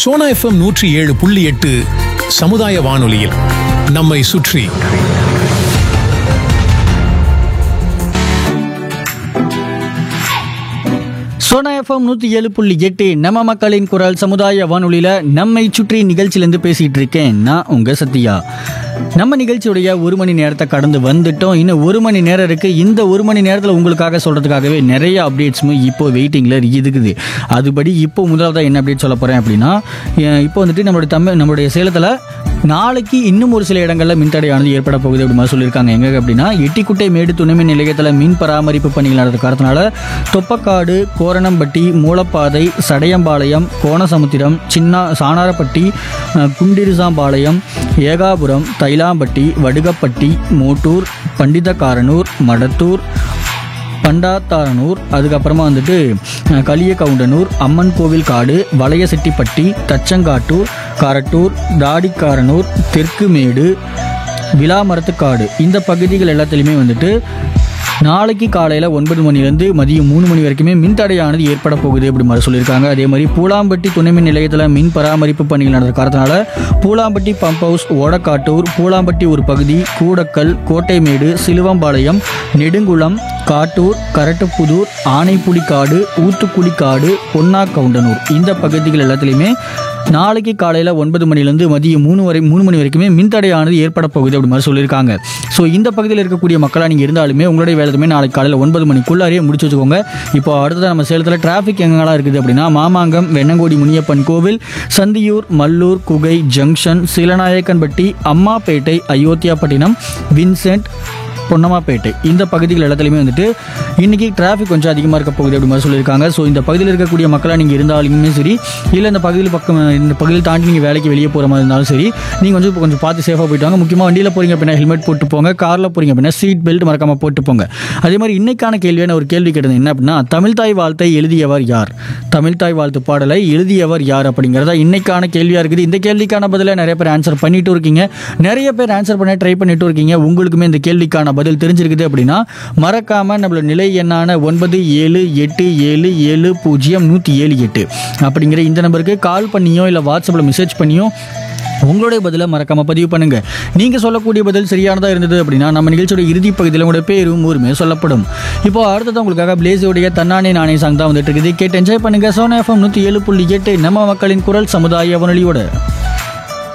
Sona FM நூற்றி ஏழு புள்ளி எட்டு சமுதாய வானொலியில் நம்மை சுற்றி சோனா எஃப்எம் நூற்றி ஏழு புள்ளி எட்டு நம்ம மக்களின் குரல் சமுதாய வானொலியில் நம்மை சுற்றி நிகழ்ச்சியிலேருந்து பேசிகிட்டு இருக்கேன் நான் உங்கள் சத்யா நம்ம நிகழ்ச்சியுடைய ஒரு மணி நேரத்தை கடந்து வந்துட்டோம் இன்னும் ஒரு மணி நேரம் இருக்குது இந்த ஒரு மணி நேரத்தில் உங்களுக்காக சொல்கிறதுக்காகவே நிறைய அப்டேட்ஸும் இப்போ வெயிட்டிங்கில் இருக்குது அதுபடி இப்போ முதலாவதாக என்ன அப்டேட் சொல்ல போகிறேன் அப்படின்னா அஹ் இப்போ வந்துட்டு நம்மளுடைய தமிழ் நம்மளுடைய சேலத்தில் நாளைக்கு இன்னும் ஒரு சில இடங்களில் மின்தடையானது ஏற்பட போகுது அப்படி மாதிரி சொல்லியிருக்காங்க எங்க அப்படின்னா எட்டிக்குட்டை மேடு துணைமின் நிலையத்தில் மின் பராமரிப்பு பணிகள் நடந்த காரணத்தினால தொப்பக்காடு கோரணம்பட்டி மூலப்பாதை சடையம்பாளையம் கோணசமுத்திரம் சின்ன சாணாரப்பட்டி அஹ், குண்டிரிசாம்பாளையம் ஏகாபுரம் தைலாம்பட்டி வடுகப்பட்டி மோட்டூர் பண்டிதக்காரனூர் மடத்தூர் பண்டாத்தாரனூர் அதுக்கப்புறமா வந்துட்டு அஹ், களியகவுண்டனூர் அம்மன் கோவில் காடு வளையசெட்டிப்பட்டி தச்சங்காட்டூர் காரட்டூர் தாடிக்காரனூர் தெற்குமேடு விலாமரத்துக்காடு இந்த பகுதிகள் எல்லாத்துலேயுமே வந்துட்டு நாளைக்கு காலையில் ஒன்பது மணிலேருந்து மதியம் மூணு மணி வரைக்குமே மின்தடையானது ஏற்பட போகுது அப்படி மாதிரி சொல்லியிருக்காங்க அதே மாதிரி பூலாம்பட்டி துணை மின் நிலையத்தில் மின் பராமரிப்பு பணிகள் நடந்த காரணத்தினால பூலாம்பட்டி பம்ப் ஹவுஸ் ஓடக்காட்டூர் பூலாம்பட்டி ஒரு பகுதி கூடக்கல் கோட்டைமேடு சிலுவம்பாளையம் நெடுங்குளம் காட்டூர் கரட்டுப்புதூர் ஆனைப்புலிக்காடு ஊத்துக்குளிக்காடு பொன்னாக்கவுண்டனூர் இந்த பகுதிகள் எல்லாத்துலேயுமே நாளைக்கு காலையில் ஒன்பது மணிலேருந்து மதியம் மூணு வரை மூணு மணி வரைக்குமே மின்தடையானது ஏற்பட போகுது அப்படி மாதிரி சொல்லியிருக்காங்க ஸோ இந்த பகுதியில் இருக்கக்கூடிய மக்களாக நீங்கள் இருந்தாலுமே உங்களுடைய வேலையுமே நாளைக்கு காலையில் ஒன்பது மணிக்குள்ளாரையே முடிச்சு வச்சுக்கோங்க இப்போ அடுத்தது நம்ம சேலத்தில் டிராஃபிக் எங்கெல்லாம் இருக்குது அப்படின்னா மாமாங்கம் வெண்ணங்கோடி முனியப்பன் கோவில் சந்தியூர் மல்லூர் குகை ஜங்ஷன் சீலநாயக்கன்பட்டி அம்மாப்பேட்டை அயோத்தியாப்பட்டினம் வின்சென்ட் பொன்னம்மாப்பேட்டை இந்த பகுதிகள் எல்லாத்துலேயுமே வந்துட்டு இன்னைக்கு டிராஃபிக் கொஞ்சம் அதிகமாக இருக்க போகுது அப்படி மாதிரி சொல்லியிருக்காங்க ஸோ இந்த பகுதியில் இருக்கக்கூடிய மக்களாக நீங்கள் இருந்தாலுமே சரி இல்லை இந்த பகுதியில் பக்கம் இந்த பகுதியில் தாண்டி நீங்கள் வேலைக்கு வெளியே போகிற மாதிரி இருந்தாலும் சரி நீங்கள் கொஞ்சம் கொஞ்சம் பார்த்து சேஃபாக போயிட்டு வாங்க முக்கியமாக வண்டியில் போகிறீங்க அப்படின்னா ஹெல்மெட் போட்டு போங்க காரில் போகிறீங்க அப்படின்னா சீட் பெல்ட் மறக்காமல் போட்டு போங்க அதே மாதிரி இன்னைக்கான கேள்வியான ஒரு கேள்வி கேட்டது என்ன அப்படின்னா தமிழ் தாய் வாழ்த்தை எழுதியவர் யார் தமிழ் தாய் வாழ்த்து பாடலை எழுதியவர் யார் அப்படிங்கிறதா இன்னைக்கான கேள்வியாக இருக்குது இந்த கேள்விக்கான பதிலை நிறைய பேர் ஆன்சர் பண்ணிட்டு இருக்கீங்க நிறைய பேர் ஆன்சர் பண்ண ட்ரை பண்ணிட்டு இருக்கீங்க உங்களுக்குமே இந்த கேள்விக்கான பதில் தெரிஞ்சிருக்குது அப்படின்னா மறக்காம நம்மளோட நிலை எண்ணான ஒன்பது ஏழு எட்டு ஏழு ஏழு பூஜ்ஜியம் நூற்றி ஏழு எட்டு அப்படிங்கிற இந்த நம்பருக்கு கால் பண்ணியோ இல்லை வாட்ஸ்அப்பில் மெசேஜ் பண்ணியோ உங்களுடைய பதிலை மறக்காம பதிவு பண்ணுங்க நீங்க சொல்லக்கூடிய பதில் சரியானதா இருந்தது அப்படின்னா நம்ம நிகழ்ச்சியோட இறுதி பகுதியில் உங்களுடைய பேரும் ஊருமே சொல்லப்படும் இப்போ அடுத்தது உங்களுக்காக பிளேஸோடைய தன்னானே நானே சாங் தான் வந்துட்டு இருக்குது கேட்டு என்ஜாய் பண்ணுங்க சோனா எஃப்எம் நூற்றி ஏழு புள்ளி எட்டு நம்ம மக்களின் குரல் சமுதாய வானொலியோட